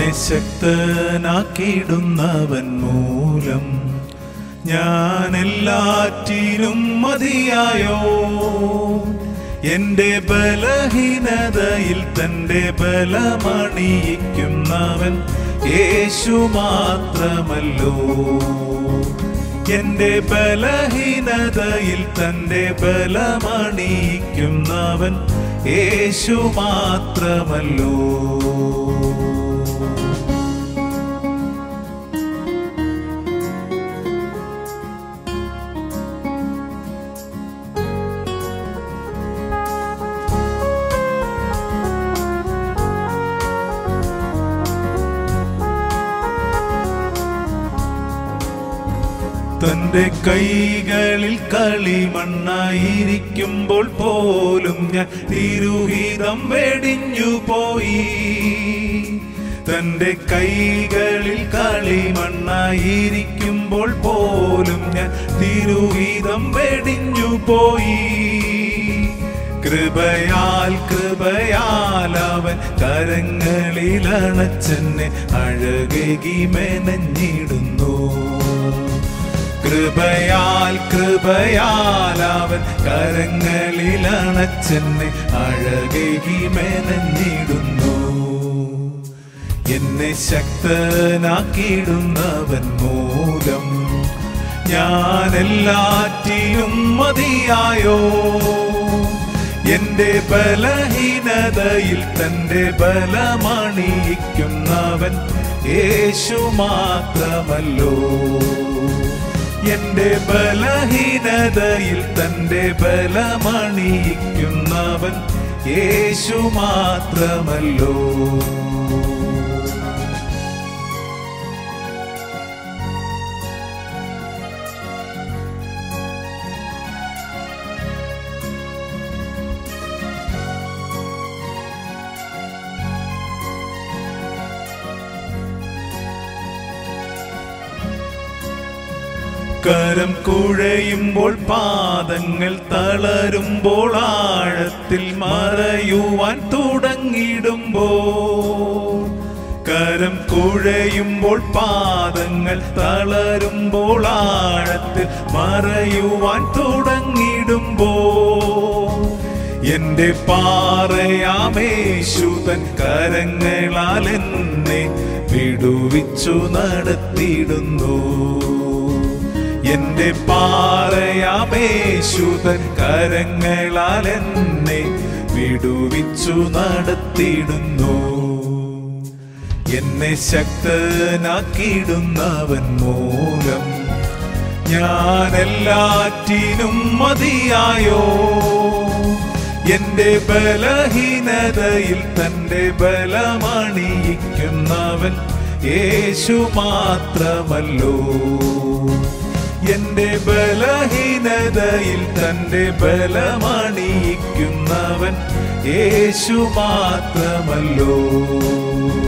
എന്നെ ശക്തനാക്കിയിടുന്നവൻ മൂലം ഞാൻ എല്ലാറ്റിനും മതിയായോ എന്റെ ബലഹീനതയിൽ തന്റെ ബലമണിയിക്കുന്നവൻ യേശു മാത്രമല്ലോ എന്റെ ബലഹീനതയിൽ തന്റെ ബലമണിയിക്കുന്നവൻ യേശു മാത്രമല്ലോ തന്റെ കൈകളിൽ കളിമണ്ണായിരിക്കുമ്പോൾ പോലും ഞാൻ തിരുഹിതം വെടിഞ്ഞു പോയി തന്റെ കൈകളിൽ കളിമണ്ണായിരിക്കുമ്പോൾ പോലും ഞാൻ തിരുഹിതം വെടിഞ്ഞു പോയി കൃപയാൽ കൃപയാൽ അവൻ കരങ്ങളിൽ അണച്ചെന്നെ അഴകി മെനഞ്ഞിടുന്നു കൃപയാൽ കൃപയാൽ അവൻ കരങ്ങളിൽ അണച്ചെന്നെ അഴകി മെനഞ്ഞിടുന്നു എന്നെ ശക്തനാക്കിയിടുന്നവൻ മൂലം ഞാൻ എല്ലാറ്റിനും മതിയായോ എന്റെ ബലഹീനതയിൽ തന്റെ ബലമണിയിക്കുന്നവൻ യേശു മാത്രമല്ലോ എന്റെ ബലഹീനതയിൽ തന്റെ ബലമണിയിക്കുന്നവൻ യേശു മാത്രമല്ലോ കരം കുഴയുമ്പോൾ പാദങ്ങൾ തളരുമ്പോൾ ആഴത്തിൽ മറയുവാൻ തുടങ്ങിടുമ്പോൾ കരം കുഴയുമ്പോൾ പാദങ്ങൾ തളരുമ്പോൾ ആഴത്തിൽ മറയുവാൻ തുടങ്ങിടുമ്പോൾ എന്റെ പാറയാമേശുതൻ കരങ്ങളാൽ എന്നെ വിടുവിച്ചു നടത്തിയിടുന്നു എന്റെ പാറയാമേശുതൻ കരങ്ങളാൽ എന്നെ വിടുവിച്ചു നടത്തിയിടുന്നു എന്നെ ശക്തനാക്കിയിടുന്നവൻ മൂലം ഞാൻ എല്ലാറ്റിനും മതിയായോ എന്റെ ബലഹീനതയിൽ തന്റെ ബലമണിയിക്കുന്നവൻ യേശു മാത്രമല്ലോ എന്റെ ബലഹീനതയിൽ തന്റെ ബലമണിയിക്കുന്നവൻ യേശു മാത്രമല്ലോ